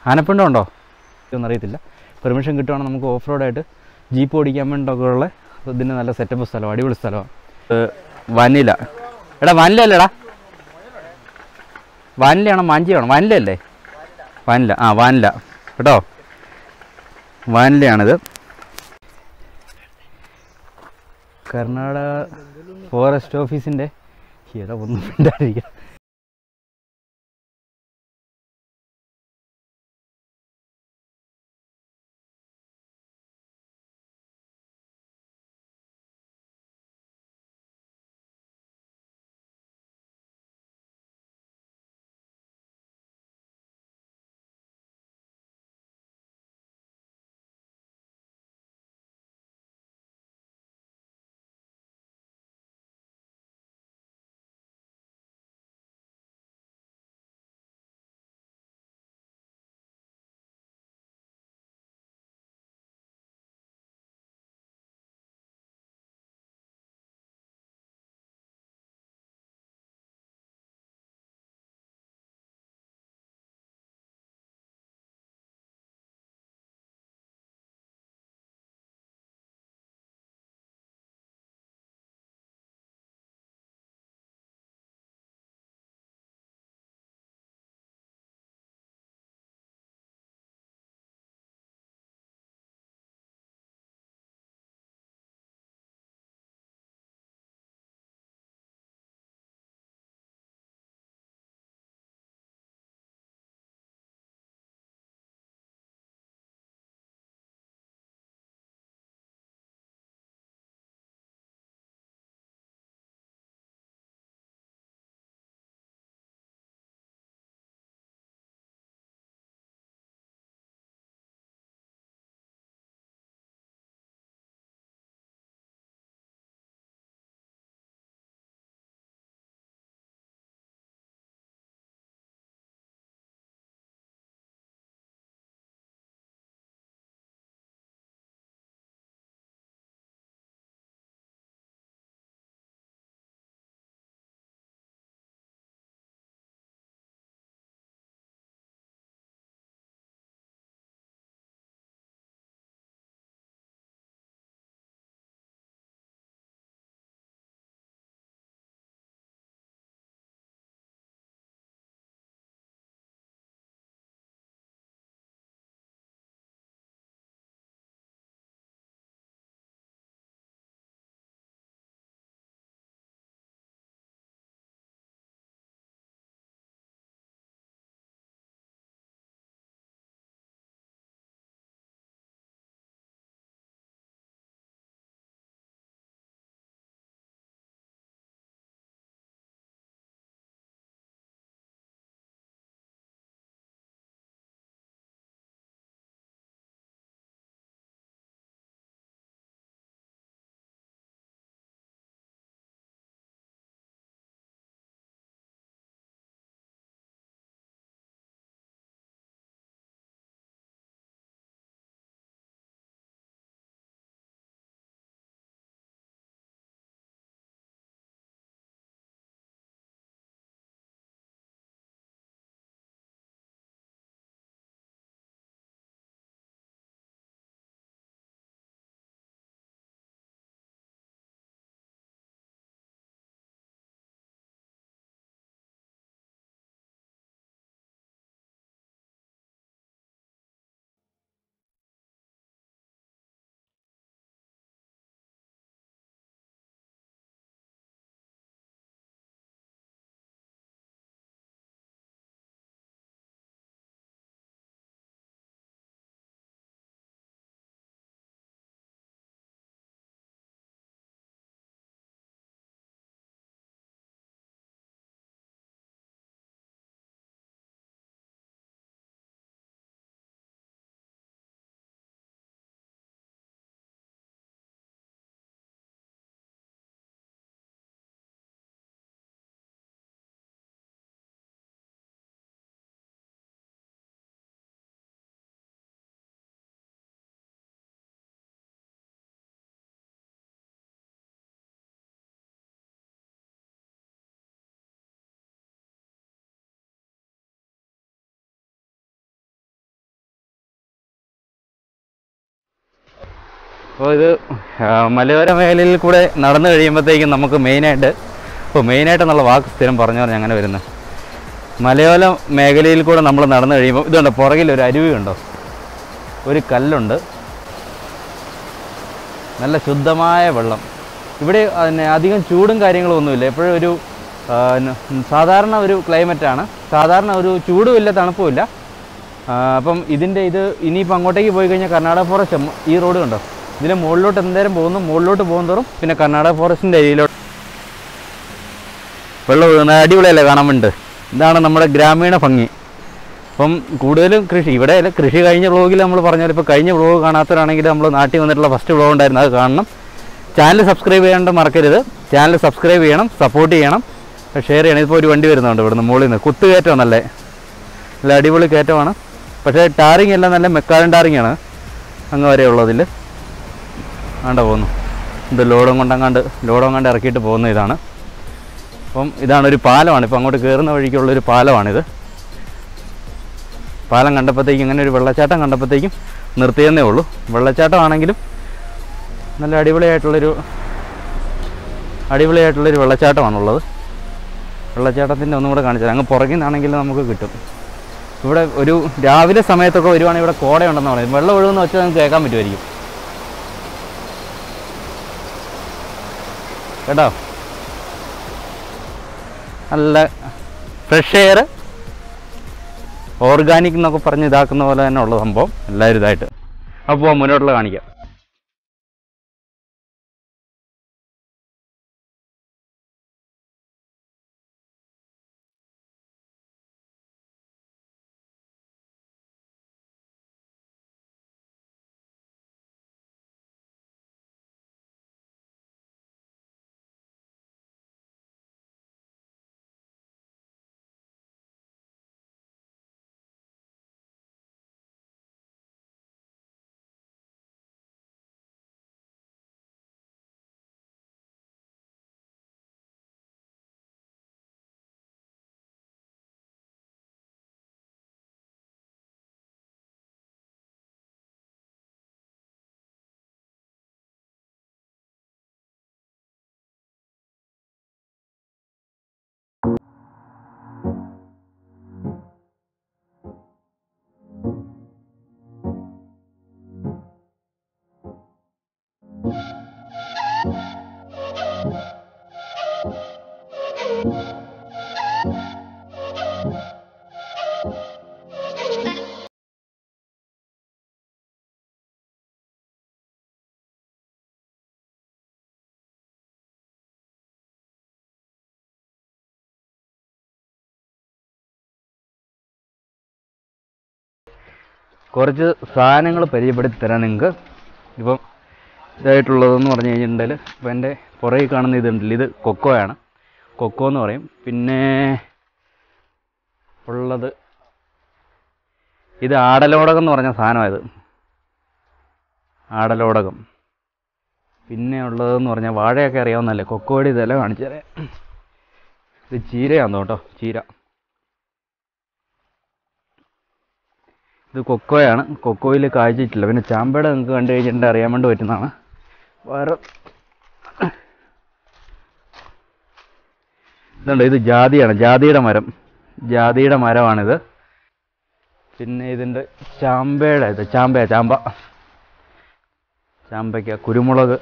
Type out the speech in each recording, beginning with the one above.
ആനപ്പിണ്ടം ഉണ്ടോ ഇതൊന്നും അറിയത്തില്ല പെർമിഷൻ കിട്ടുവാണെങ്കിൽ നമുക്ക് ഓഫ് റോഡായിട്ട് ജീപ്പ് ഓടിക്കാൻ വേണ്ടിയൊക്കെ ഉള്ള ഇതിന് നല്ല സെറ്റപ്പ് സ്ഥലം അടിപൊളി സ്ഥലമാണ് വനില എടാ വനില അല്ലേടാ വാനിലയാണോ മാഞ്ചിയാണോ വാനിലയല്ലേ വാനില ആ വാനില കേട്ടോ വാനിലയാണിത് കർണാടക ഫോറസ്റ്റ് ഓഫീസിൻ്റെ ഏതാ ഒന്നും മിണ്ടാതിരിക്കുക അപ്പോൾ ഇത് ആ, മലയോര മേഖലയിൽ കൂടെ നടന്നു കഴിയുമ്പോഴത്തേക്കും നമുക്ക് മെയിനായിട്ട് ഇപ്പോൾ മെയിനായിട്ട് എന്നുള്ള വാക്ക് സ്ഥിരം പറഞ്ഞു പറഞ്ഞ് അങ്ങനെ വരുന്നത് മലയോര മേഖലയിൽ കൂടെ നമ്മൾ നടന്നു കഴിയുമ്പോൾ ഇതുണ്ട് പുറകിൽ ഒരു അരുവി ഉണ്ടോ ഒരു കല്ലുണ്ട് നല്ല ശുദ്ധമായ വെള്ളം ഇവിടെ പിന്നെ അധികം ചൂടും കാര്യങ്ങളും ഒന്നുമില്ല എപ്പോഴും ഒരു ആ, ന- സാധാരണ ഒരു ക്ലൈമറ്റാണ് സാധാരണ ഒരു ചൂടുമില്ല തണുപ്പുമില്ല ആ, അപ്പം ഇതിൻ്റെ ഇത് ഇനിയിപ്പോൾ അങ്ങോട്ടേക്ക് പോയി കഴിഞ്ഞാൽ കർണാടക ഫോറസ്റ്റ് മ- ഈ റോഡ് കണ്ടോ ഇതിൻ്റെ മുകളിലോട്ട് എന്തേരം പോകുന്നു മുകളിലോട്ട് പോകുന്നതോറും പിന്നെ കർണാടക ഫോറസ്റ്റിൻ്റെ ഏരിയയിലോട്ട് വെള്ളം വീഴുന്ന അടിപൊളിയല്ലേ കാണാൻ വേണ്ടി ഇതാണ് നമ്മുടെ ഗ്രാമീണ ഭംഗി അപ്പം കൂടുതലും കൃഷി ഇവിടെ അല്ല കൃഷി കഴിഞ്ഞ വ്ളോഗിൽ നമ്മൾ പറഞ്ഞാൽ ഇപ്പോൾ കഴിഞ്ഞ വ്ളോഗ് കാണാത്തവരാണെങ്കിൽ നമ്മൾ നാട്ടിൽ വന്നിട്ടുള്ള ഫസ്റ്റ് വ്ളോഗ് ഉണ്ടായിരുന്നു അത് കാണണം ചാനൽ സബ്സ്ക്രൈബ് ചെയ്യാണ്ട് മറക്കരുത് ചാനൽ സബ്സ്ക്രൈബ് ചെയ്യണം സപ്പോർട്ട് ചെയ്യണം ഷെയർ ചെയ്യണം ഇപ്പോൾ ഒരു വണ്ടി വരുന്നുണ്ട് ഇവിടുന്ന് മുകളിൽ നിന്ന് കുത്തുകയറ്റം നല്ലേ നല്ല അടിപൊളി കയറ്റമാണ് പക്ഷേ ടാറിങ് എല്ലാം നല്ല മെക്കാലൻ ടാറിങ് ആണ് അങ്ങ് വരെ ഉള്ളതിൽ ആണ്ട പോകുന്നു ഇത് ലോഡും കൊണ്ടങ്ങാണ്ട് ലോഡും കണ്ട് ഇറക്കിയിട്ട് പോകുന്ന ഇതാണ് അപ്പം ഇതാണ് ഒരു പാലമാണ് ഇപ്പം അങ്ങോട്ട് കയറുന്ന വഴിക്കുള്ളൊരു പാലമാണിത് പാലം കണ്ടപ്പോഴത്തേക്കും ഇങ്ങനെ ഒരു വെള്ളച്ചാട്ടം കണ്ടപ്പോഴത്തേക്കും നിർത്തിയെന്നേ ഉള്ളൂ വെള്ളച്ചാട്ടമാണെങ്കിലും നല്ല അടിപൊളിയായിട്ടുള്ളൊരു അടിപൊളിയായിട്ടുള്ളൊരു വെള്ളച്ചാട്ടമാണുള്ളത് വെള്ളച്ചാട്ടത്തിൻ്റെ ഒന്നും കൂടെ കാണിച്ചാൽ അങ്ങ് പുറകിൽ നിന്നാണെങ്കിൽ നമുക്ക് കിട്ടും ഇവിടെ ഒരു രാവിലെ സമയത്തൊക്കെ വരുവാണെങ്കിൽ ഇവിടെ കോടയുണ്ടെന്ന് പറയും വെള്ളം ഒഴുകുന്ന വെച്ചാൽ നമുക്ക് കേൾക്കാൻ പറ്റുമായിരിക്കും കേട്ടോ നല്ല ഫ്രഷ് എയർ ഓർഗാനിക് എന്നൊക്കെ പറഞ്ഞ് ഇതാക്കുന്ന പോലെ തന്നെ ഉള്ള സംഭവം എല്ലാവരും ഇതായിട്ട് അപ്പോൾ മുന്നോട്ടുള്ള കാണിക്കാം കുറച്ച് സാധനങ്ങൾ പരിചയപ്പെടുത്തി തരാം നിങ്ങൾക്ക് ഇപ്പം ഇതായിട്ടുള്ളതെന്ന് പറഞ്ഞു കഴിഞ്ഞിട്ടുണ്ടെങ്കിൽ ഇപ്പം എൻ്റെ പുറകിൽ കാണുന്ന ഇതുണ്ടല്ലോ ഇത് കൊക്കോയാണ് കൊക്കോ എന്ന് പറയും പിന്നെ ഉള്ളത് ഇത് ആടലോടകം എന്ന് പറഞ്ഞ സാധനമായത് ആടലോടകം പിന്നെ ഉള്ളതെന്ന് പറഞ്ഞാൽ വാഴയൊക്കെ അറിയാവുന്നതല്ലേ കൊക്കോയുടെ ഇതെല്ലാം കാണിച്ചു തരാം ഇത് ചീരയാണെന്ന് കേട്ടോ ചീര ഇത് കൊക്കോയാണ് കൊക്കോയിൽ കാഴ്ചയിട്ടില്ല പിന്നെ ചാമ്പയുടെ നിങ്ങൾക്ക് കണ്ടു കഴിഞ്ഞിട്ടുണ്ടെങ്കിൽ അറിയാൻ വേണ്ടി പറ്റുന്നതാണ് വേറെ ഇതുണ്ട് ഇത് ജാതിയാണ് ജാതിയുടെ മരം ജാതിയുടെ മരമാണിത് പിന്നെ ഇതിൻ്റെ ചാമ്പയുടെ ഇത് ചാമ്പയ ചാമ്പ ചാമ്പയ്ക്ക കുരുമുളക്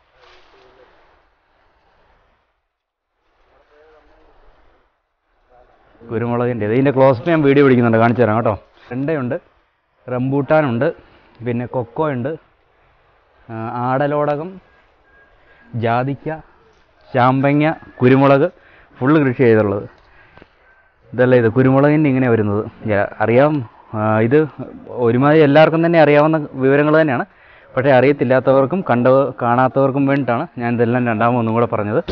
കുരുമുളകിൻ്റെ ഇതിൻ്റെ ക്ലോസ് ഞാൻ വീഡിയോ പിടിക്കുന്നുണ്ട് കാണിച്ചു തരാം കേട്ടോ വെണ്ടയുണ്ട് റംബൂട്ടാനുണ്ട് പിന്നെ കൊക്കോ ഉണ്ട് ആ, ആടലോടകം ജാതിക്ക ചാമ്പങ്ങ കുരുമുളക് ഫുള്ള് കൃഷി ചെയ്തുള്ളത് ഇതല്ല ഇത് കുരുമുളകിൻ്റെ ഇങ്ങനെ വരുന്നത് യ- അറിയാം ആ, ഇത് ഒരുമാതിരി എല്ലാവർക്കും തന്നെ അറിയാവുന്ന വിവരങ്ങൾ തന്നെയാണ് പക്ഷേ അറിയത്തില്ലാത്തവർക്കും കണ്ട കാണാത്തവർക്കും വേണ്ടിയിട്ടാണ് ഞാൻ ഇതെല്ലാം രണ്ടാമതൊന്നും കൂടെ പറഞ്ഞത്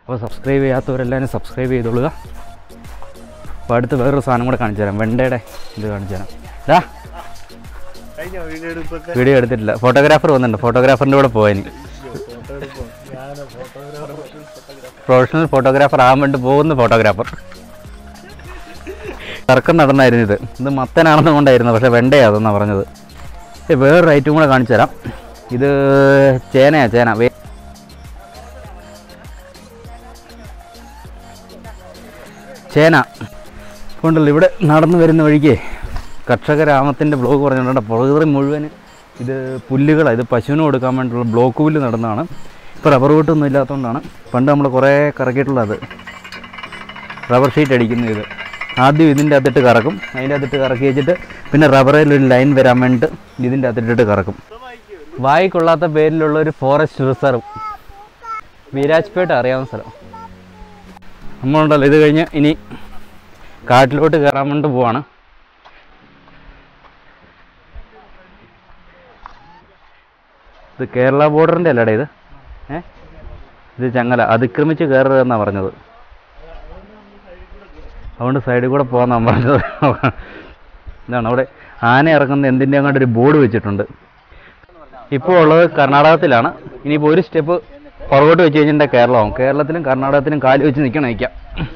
അപ്പോൾ സബ്സ്ക്രൈബ് ചെയ്യാത്തവരെല്ലാവരും സബ്സ്ക്രൈബ് ചെയ്തോളുക അപ്പോൾ അടുത്ത് വേറൊരു സാധനം കൂടെ കാണിച്ചു തരാം വെണ്ടയുടെ ഇത് കാണിച്ചു തരാം ഡാ കഴിഞ്ഞ വീഡിയോ എടുപ്പൊക്കെ വീഡിയോ എടുത്തിട്ടില്ല ഫോട്ടോഗ്രാഫർ വന്നിട്ടുണ്ട് ഫോട്ടോഗ്രാഫറിൻ്റെ കൂടെ പോയനി ഫോട്ടോ എടുപ്പോ ഞാൻ ഫോട്ടോഗ്രാഫർ പ്രൊഫഷണൽ ഫോട്ടോഗ്രാഫർ ആകാൻ വേണ്ടി പോകുന്ന ഫോട്ടോഗ്രാഫർ തർക്കം നടന്നായിരുന്നു ഇത് ഇത് മത്തനാണെന്ന് കൊണ്ടായിരുന്നു പക്ഷേ വെണ്ടയാതെന്നാണ് പറഞ്ഞത് ഏ, വേറൊരു ഐറ്റം കൂടെ കാണിച്ചു തരാം ഇത് ചേനയാ ചേന വേ ചേന കൊണ്ടല്ലോ ഇവിടെ നടന്നു വരുന്ന വഴിക്ക് കർഷക രാമത്തിൻ്റെ ബ്ലോക്ക് പറഞ്ഞിട്ടുണ്ട് പുറകെ മുഴുവൻ ഇത് പുല്ലുകളാണ് ഇത് പശുവിന് കൊടുക്കാൻ വേണ്ടിയുള്ള ബ്ലോക്ക് പുല്ല് നടന്നതാണ് ഇപ്പോൾ റബ്ബർ വീട്ടൊന്നും ഇല്ലാത്തതുകൊണ്ടാണ് പണ്ട് നമ്മൾ കുറേ കറക്കിയിട്ടുള്ളത് റബ്ബർ ഷീറ്റ് അടിക്കുന്ന ഇത് ആദ്യം ഇതിൻ്റെ അകത്തിട്ട് കറക്കും അതിൻ്റെ അകത്തിട്ട് കറക്കി വെച്ചിട്ട് പിന്നെ റബ്ബറിൽ ഒരു ലൈൻ വരാൻ വേണ്ടിയിട്ട് ഇതിൻ്റെ അകത്തിട്ടിട്ട് കറക്കും വായിക്കൊള്ളാത്ത പേരിലുള്ള ഒരു ഫോറസ്റ്റ് റിസർവ് വീരാജ്പേട്ട അറിയാവുന്ന സ്ഥലം നമ്മളുണ്ടല്ലോ ഇത് കഴിഞ്ഞ് ഇനി കാട്ടിലോട്ട് കയറാൻ വേണ്ടി പോവാണ് ഇത് കേരള ബോർഡറിൻ്റെ അല്ലടേ ഇത് ഏ ഇത് ചങ്ങല അതിക്രമിച്ച് കയറരുതെന്നാണ് പറഞ്ഞത് അതുകൊണ്ട് സൈഡിൽ കൂടെ പോകാന്നാണ് പറഞ്ഞത് ഇതാണ് അവിടെ ആന ഇറങ്ങുന്ന എന്തിൻ്റെ അങ്ങോട്ട് ഒരു ബോർഡ് വെച്ചിട്ടുണ്ട് ഇപ്പോൾ ഉള്ളത് കർണാടകത്തിലാണ് ഇനിയിപ്പോൾ ഒരു സ്റ്റെപ്പ് പുറകോട്ട് വെച്ച് കഴിഞ്ഞിട്ടുണ്ടെങ്കിൽ കേരളമാവും കേരളത്തിലും കർണാടകത്തിലും കാല് വെച്ച് നിൽക്കണം നിൽക്കാം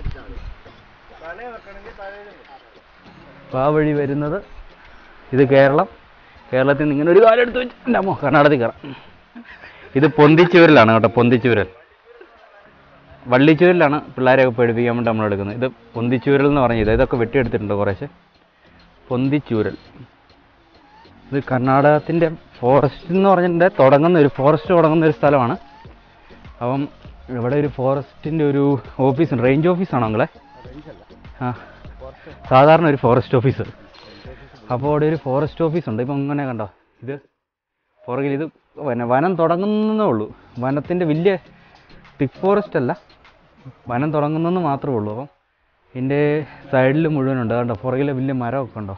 അപ്പോൾ ആ വഴി വരുന്നത് ഇത് കേരളം കേരളത്തിൽ നിന്ന് ഇങ്ങനെ ഒരു കാലം എടുത്ത് വെച്ച് എൻ്റെ അമ്മോ കർണാടകത്തിൽ കയറാം ഇത് പൊന്തിച്ചൂരിലാണ് കേട്ടോ പൊന്തിച്ചൂരൽ വള്ളിച്ചൂരിലാണ് പിള്ളേരെയൊക്കെ പേടിപ്പിക്കാൻ വേണ്ടി നമ്മൾ എടുക്കുന്നത് ഇത് പൊന്തിച്ചൂരൽ എന്ന് പറഞ്ഞത് ഇതൊക്കെ വെട്ടിയെടുത്തിട്ടുണ്ട് കുറേശ്ശെ പൊന്തിച്ചൂരൽ ഇത് കർണാടകത്തിൻ്റെ ഫോറസ്റ്റ് എന്ന് പറഞ്ഞിട്ടുണ്ടെങ്കിൽ തുടങ്ങുന്ന ഒരു ഫോറസ്റ്റ് തുടങ്ങുന്ന ഒരു സ്ഥലമാണ് അപ്പം ഇവിടെ ഒരു ഫോറസ്റ്റിൻ്റെ ഒരു ഓഫീസുണ്ട് റേഞ്ച് ഓഫീസാണോ നിങ്ങളെ ആ സാധാരണ ഒരു ഫോറസ്റ്റ് ഓഫീസ് അപ്പോൾ അവിടെ ഒരു ഫോറസ്റ്റ് ഓഫീസ് ഉണ്ട് ഇപ്പം ഇങ്ങനെ കണ്ടോ ഇത് പുറകിൽ ഇത് വന വനം തുടങ്ങുന്നേ ഉള്ളൂ വനത്തിൻ്റെ വലിയ തിക് ഫോറസ്റ്റ് അല്ല വനം തുടങ്ങുന്നെന്ന് മാത്രമേ ഉള്ളൂ അപ്പം ഇതിൻ്റെ സൈഡിൽ മുഴുവനുണ്ട് കണ്ടോ പുറകിലെ വലിയ മരമൊക്കെ ഉണ്ടോ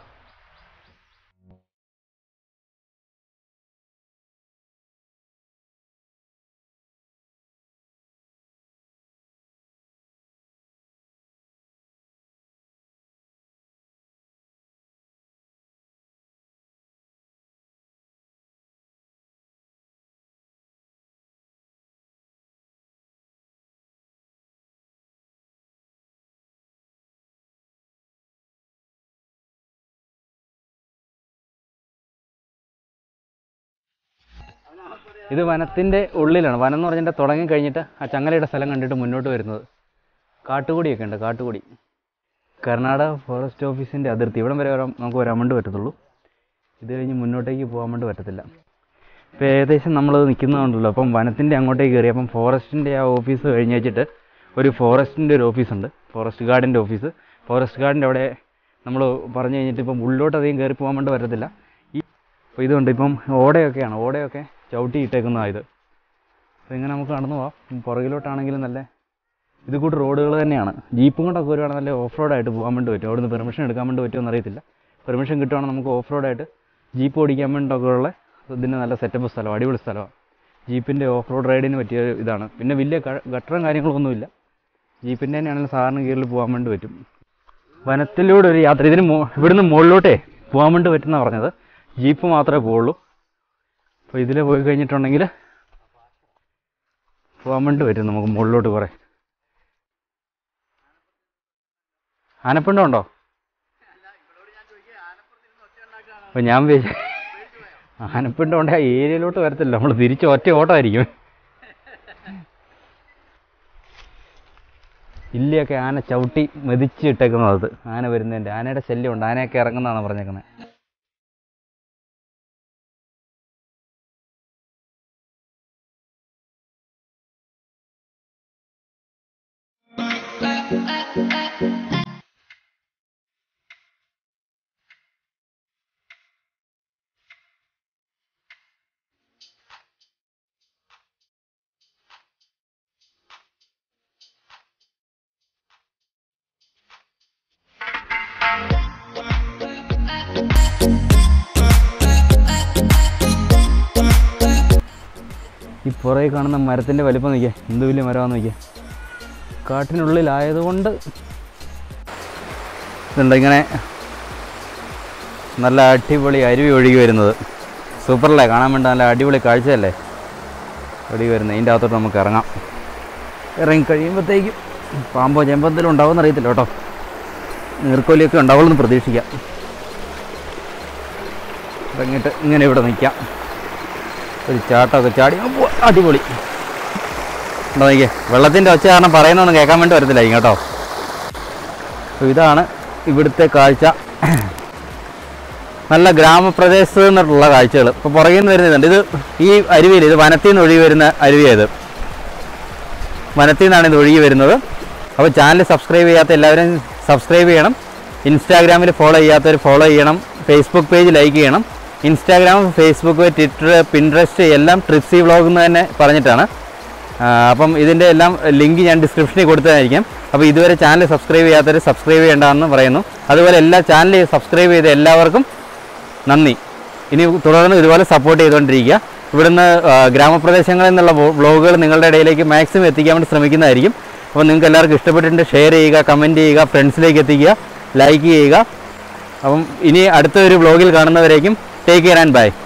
ഇത് വനത്തിൻ്റെ ഉള്ളിലാണ് വനം എന്ന് പറഞ്ഞിട്ട് തുടങ്ങി കഴിഞ്ഞിട്ട് ആ ചങ്ങലയുടെ സ്ഥലം കണ്ടിട്ട് മുന്നോട്ട് വരുന്നത് കാട്ടുകൊടിയൊക്കെ ഉണ്ട് കാട്ടുകൊടി കർണാടക ഫോറസ്റ്റ് ഓഫീസിൻ്റെ അതിർത്തി ഇവിടം വരെ വരാൻ നമുക്ക് വരാൻ വേണ്ടി പറ്റത്തുള്ളൂ ഇത് കഴിഞ്ഞ് മുന്നോട്ടേക്ക് പോകാൻ വേണ്ടി പറ്റത്തില്ല ഇപ്പോൾ ഏകദേശം നമ്മൾ നിൽക്കുന്നതുകൊണ്ടല്ലോ അപ്പം വനത്തിൻ്റെ അങ്ങോട്ടേക്ക് കയറി അപ്പം ഫോറസ്റ്റിൻ്റെ ആ ഓഫീസ് കഴിഞ്ഞ് വെച്ചിട്ട് ഒരു ഫോറസ്റ്റിൻ്റെ ഒരു ഓഫീസുണ്ട് ഫോറസ്റ്റ് ഗാർഡിൻ്റെ ഓഫീസ് ഫോറസ്റ്റ് ഗാർഡിൻ്റെ അവിടെ നമ്മൾ പറഞ്ഞു കഴിഞ്ഞിട്ട് ഇപ്പം ഉള്ളിലോട്ട് അധികം കയറി പോകാൻ വേണ്ടി പറ്റത്തില്ല ഈ അപ്പോൾ ഇതുണ്ട് ഇപ്പം ഓടയൊക്കെയാണ് ഓടയൊക്കെ ചവിട്ടി ഇട്ടേക്കുന്നതാണ് ഇത് അപ്പോൾ ഇങ്ങനെ നമുക്ക് നടന്നു പോവാം പുറകിലോട്ടാണെങ്കിലും നല്ല ഇത് കൂട്ട് റോഡുകൾ തന്നെയാണ് ജീപ്പും കൊണ്ടൊക്കെ വരുവാണെങ്കിൽ നല്ല ഓഫ് റോഡായിട്ട് പോകാൻ വേണ്ടി പറ്റും അവിടുന്ന് പെർമിഷൻ എടുക്കാൻ വേണ്ടി പറ്റുമോ എന്നറിയത്തില്ല പെർമിഷൻ കിട്ടുവാണെങ്കിൽ നമുക്ക് ഓഫ് റോഡായിട്ട് ജീപ്പ് ഓടിക്കാൻ വേണ്ടിയൊക്കെ ഉള്ള ഇതിന് നല്ല സെറ്റപ്പ് സ്ഥലം അടിപൊളി സ്ഥലമാണ് ജീപ്പിൻ്റെ ഓഫ് റോഡ് റൈഡിന് പറ്റിയ ഒരു ഇതാണ് പിന്നെ വലിയ ക- ഗട്ടറും കാര്യങ്ങളൊന്നുമില്ല ജീപ്പിൻ്റെ തന്നെയാണെങ്കിലും സാറിന് കീഴിൽ പോകാൻ വേണ്ടി പറ്റും വനത്തിലൂടെ ഒരു യാത്ര ഇതിന് മോ ഇവിടുന്ന് മുകളിലോട്ടേ പോകാൻ വേണ്ടി പറ്റുന്ന പറഞ്ഞത് ജീപ്പ് മാത്രമേ പോവുള്ളൂ അപ്പോൾ ഇതിൽ പോയി കഴിഞ്ഞിട്ടുണ്ടെങ്കിൽ പോകാൻ വേണ്ടി പറ്റും നമുക്ക് മുകളിലോട്ട് കുറേ ആനപ്പിണ്ടം ഉണ്ടോ അപ്പോൾ ഞാൻ വിചാരിച്ചു ആനപ്പിണ്ടം ഉണ്ടെങ്കിൽ ആ ഏരിയയിലോട്ട് വരത്തില്ല നമ്മൾ തിരിച്ച് ഒറ്റ ഓട്ടമായിരിക്കും ഇല്ലയൊക്കെ ആന ചവിട്ടി മെതിച്ച് ഇട്ടേക്കുന്നത് അത് ആന വരുന്നതിൻ്റെ ആനയുടെ ശല്യമുണ്ട് ആനയൊക്കെ ഇറങ്ങുന്നതാണ് പറഞ്ഞേക്കുന്നത് ഈ പുറകെ കാണുന്ന മരത്തിൻ്റെ വലിപ്പം നോക്കിയേ എന്ത് വലിയ മരമാണെന്ന് നോക്കിയേ കാട്ടിനുള്ളിലായതുകൊണ്ട് ഇതുണ്ട് ഇങ്ങനെ നല്ല അടിപൊളി അരുവി ഒഴുകി വരുന്നത് സൂപ്പറല്ലേ കാണാൻ വേണ്ടി നല്ല അടിപൊളി കാഴ്ചയല്ലേ ഒഴുകി വരുന്നത് ഇതിൻ്റെ അകത്തോട്ട് നമുക്ക് ഇറങ്ങാം ഇറങ്ങി കഴിയുമ്പോഴത്തേക്കും പാമ്പോ ചെമ്പന്തെങ്കിലും ഉണ്ടാവുമെന്ന് അറിയത്തില്ല കേട്ടോ നീർക്കോലിയൊക്കെ ഉണ്ടാവുള്ളൂ പ്രതീക്ഷിക്കാം ഇറങ്ങിയിട്ട് ഇങ്ങനെ ഇവിടെ നിൽക്കാം ഒരു ചാട്ടമൊക്കെ ചാടി ഉവ്വ്, അടിപൊളി ഉണ്ടോ നോക്കിയേ വെള്ളത്തിൻ്റെ ഒച്ച കാരണം പറയുന്നൊന്നും കേൾക്കാൻ വേണ്ടി വരത്തില്ലായിരിക്കും കേട്ടോ അപ്പോൾ ഇതാണ് ഇവിടുത്തെ കാഴ്ച നല്ല ഗ്രാമപ്രദേശത്ത് നിന്നിട്ടുള്ള കാഴ്ചകൾ ഇപ്പോൾ പുറകിൽ നിന്ന് വരുന്നുണ്ട് ഇത് ഈ അരുവിയിൽ ഇത് വനത്തിൽ നിന്ന് ഒഴുകി വരുന്ന അരുവിയത് വനത്തിൽ നിന്നാണ് ഇത് ഒഴുകി വരുന്നത് അപ്പോൾ ചാനൽ സബ്സ്ക്രൈബ് ചെയ്യാത്ത എല്ലാവരും സബ്സ്ക്രൈബ് ചെയ്യണം ഇൻസ്റ്റാഗ്രാമിൽ ഫോളോ ചെയ്യാത്തവർ ഫോളോ ചെയ്യണം ഫേസ്ബുക്ക് പേജ് ലൈക്ക് ചെയ്യണം ഇൻസ്റ്റാഗ്രാം ഫേസ്ബുക്ക് ട്വിറ്റർ പിൻട്രസ്റ്റ് എല്ലാം ട്രിപ്സി വ്ളോഗ് എന്ന് തന്നെ പറഞ്ഞിട്ടാണ് ആ, അപ്പം ഇതിൻ്റെ എല്ലാം ലിങ്ക് ഞാൻ ഡിസ്ക്രിപ്ഷനിൽ കൊടുത്തതായിരിക്കും അപ്പോൾ ഇതുവരെ ചാനൽ സബ്സ്ക്രൈബ് ചെയ്യാത്തവർ സബ്സ്ക്രൈബ് ചെയ്യേണ്ടതെന്ന് പറയുന്നു അതുപോലെ എല്ലാ ചാനൽ സബ്സ്ക്രൈബ് ചെയ്ത എല്ലാവർക്കും നന്ദി ഇനി തുടർന്ന് ഇതുപോലെ സപ്പോർട്ട് ചെയ്തുകൊണ്ടിരിക്കുക ഇവിടുന്ന് ആ, ഗ്രാമപ്രദേശങ്ങളിൽ നിന്നുള്ള വ്ളോഗുകൾ നിങ്ങളുടെ ഇടയിലേക്ക് മാക്സിമം എത്തിക്കാൻ വേണ്ടി ശ്രമിക്കുന്നതായിരിക്കും അപ്പോൾ നിങ്ങൾക്ക് എല്ലാവർക്കും ഇഷ്ടപ്പെട്ടിട്ടുണ്ട് ഷെയർ ചെയ്യുക കമൻറ്റ് ചെയ്യുക ഫ്രണ്ട്സിലേക്ക് എത്തിക്കുക ലൈക്ക് ചെയ്യുക അപ്പം ഇനി അടുത്ത ഒരു വ്ളോഗിൽ കാണുന്നവരേക്കും ടേക്ക് കെയർ ആൻഡ് ബൈ